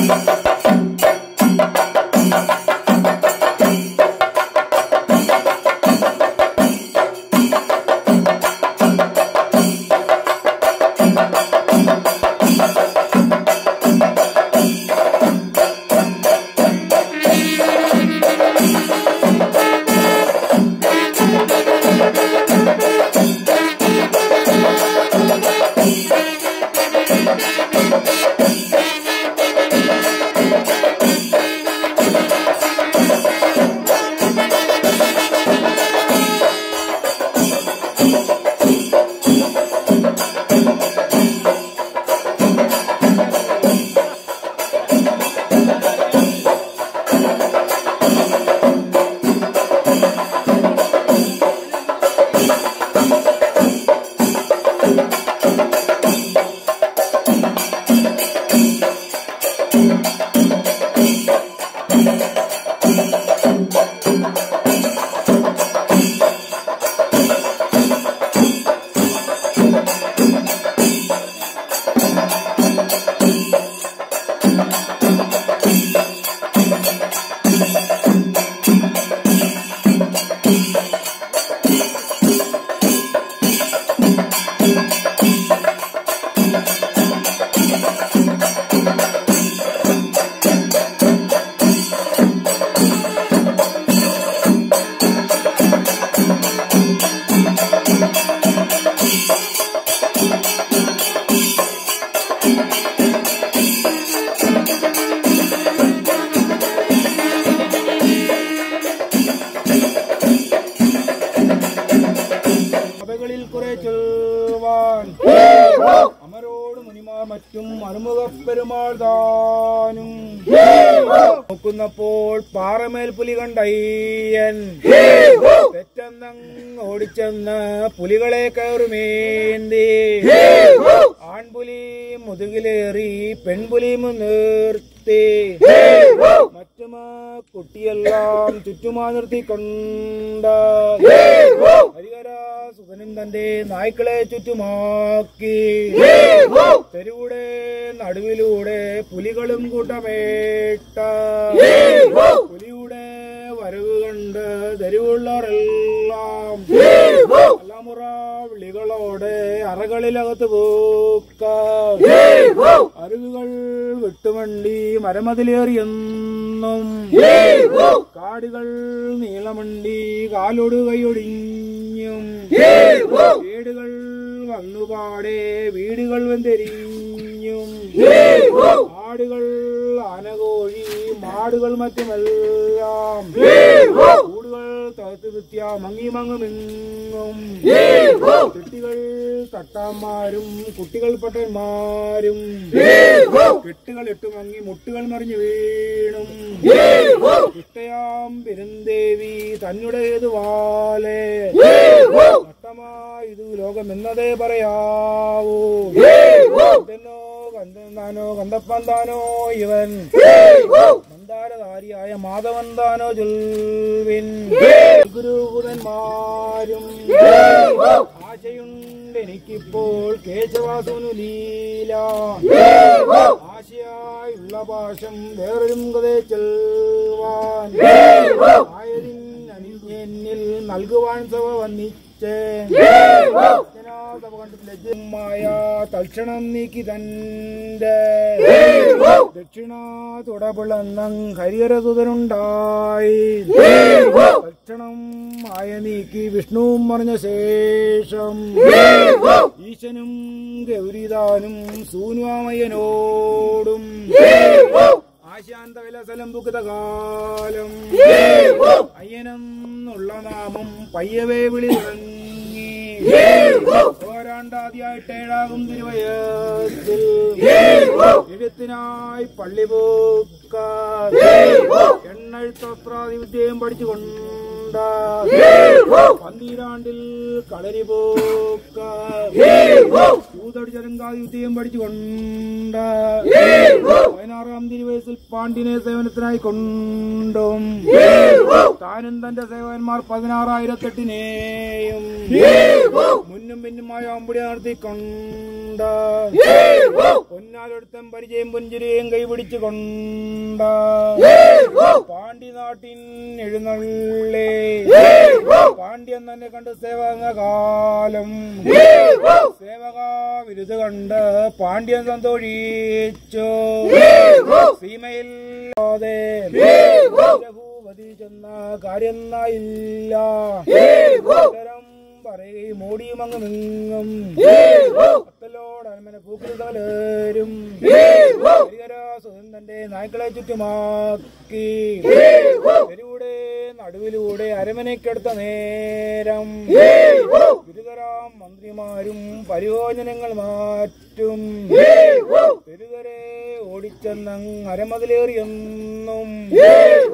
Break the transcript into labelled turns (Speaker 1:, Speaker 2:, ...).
Speaker 1: സഭകളിൽ കുറെ ചൊല്ലുവാൻ അമരോട് മുനിമാർ മറ്റും അറുമുഖ പെരുമാൾ താനും നോക്കുന്നപ്പോൾ പാറമേൽ പുലി കണ്ടയ്യൻ തെറ്റെന്നങ്ങ് ഓടിച്ചെന്ന് പുലികളെ കയറുമേന്തി ആൺപുലി മുതുകിലേറി പെൺപുലി നിർത്തി മറ്റുമാ കുട്ടിയെല്ലാം ചുറ്റുമാ നിർത്തിക്കൊണ്ട ഹരിഹര സുതനും തന്റെ നായ്ക്കളെ ചുറ്റുമാക്കി തെരുവിടെ നടുവിലൂടെ പുലികളും കൂട്ടമേട്ട പുലിയുടെ വരവ് കണ്ട് തെരുവുള്ളവരെല്ലാം അലമുറ വിളികളോടെ അറകളിലകത്ത് പോക്ക അരുവികൾ വിട്ടുമണ്ടി മരമതിലേറിയെന്നും കാടുകൾ നീളമണ്ടി കാലോട് കൈയൊടിഞ്ഞും വീടുകൾ വന്നുപാടെ വീടുകൾ വെന്തെരിഞ്ഞും ആടുകൾ ആനകോഴി മാടുകൾ മറ്റുമെല്ലാം കൂടുകൾ തകർത്ത് വിത്യ മങ്ങി മങ്ങുമെങ്ങും കുട്ടികൾ തട്ടാന്മാരും കുട്ടികൾ പട്ടന്മാരും കെട്ടുകൾ ഇട്ടു മങ്ങി മുട്ടുകൾ മറിഞ്ഞു വീണും ഇഷ്ടയാം പെരുന്തേവി തന്നുടേത് വാലേ നഷ്ടമായതു ലോകം എന്നതേ പറയാവൂ ഇതെന്നോ കന്താനോ കന്തപ്പന്താനോ ഇവൻ മന്ദാരധാരിയായ മാധവൻ താനോ ചൊൽവിൻ ഗുരുപുരന്മാരും ആശയുണ്ട് എനിക്കിപ്പോൾ കേശവാസുനു ലീല ആശയായുള്ള പാശം വേറൊരും കഥയെ ചെൽവാൻ ആയതിൻ അനിഞ്ഞെന്നിൽ നൽകുവാൻ സഭ വന്നിച്ചേ സഭ കണ്ടിട്ട് ലജ്ജമായ തൽക്ഷണം നീക്കി തന്റെ ദക്ഷിണ തുടപിളന്നം ഹരിഹരസുതനുണ്ടായി തൽക്ഷണം മായ നീക്കി വിഷ്ണുവും മറിഞ്ഞ ശേഷം ഈശനും ഗൗരിദാനും സൂനുവാമയ്യനോടും ആശാന്ത വിലസലം പുകുത കാലം അയ്യനെന്നുള്ള നാമം പയ്യവേ വിളി തുടങ്ങി പോരാണ്ടാദ്യായിട്ട് ഏഴാകും തിരുവയത്തിൽ എഴുത്തിനായി പള്ളി പോക്ക എണ്ണെഴുത്തത്രാതി വിദ്യയും പഠിച്ചുകൊണ്ട പന്തീരാണ്ടിൽ കളരി പോക്ക ൂതടി ചരങ്കാതി വിദ്യയും പഠിച്ചുകൊണ്ട് പതിനാറാം തിരുവയസ്സിൽ പാണ്ഡ്യനെ സേവനത്തിനായി കൊണ്ടും താനും തന്റെ സേവകന്മാർ പതിനാറായിരത്തെട്ടിനെയും മുന്നും പിന്നുമായ അമ്പടി നടത്തിക്കൊണ്ട് പൊന്നാലൊടുത്തം പരിചയം പുഞ്ചിരിയും കൈപിടിച്ചു കൊണ്ട് പാണ്ഡ്യനാട്ടിൻ എഴുന്നള്ളേ പാണ്ഡ്യൻ തന്നെ കണ്ട് സേവക കാലം സേവക വിരുത് കണ്ട് പാണ്ഡ്യൻ സന്തോഷിച്ചു സീമയിൽ രഘുപതി ചെന്ന കാര്യന്നായില്ല ഉത്തരം പറയുകയും ഓടിയും അങ്ങ് നിങ്ങും അത്തലോട് അനമന പൂക്കൾ തലരും സുഗന്ധന്റെ നായ്ക്കളെ ചുറ്റുമാക്കി തെരുവിടെ നടുവിലൂടെ അരമനയ്ക്കടുത്ത നേരം ഗുരുതരാം മന്ത്രിമാരും പരിയോജനങ്ങൾ മാറ്റും തെരുവരെ ഓടിച്ചെന്നങ് അരമതിലേറിയെന്നും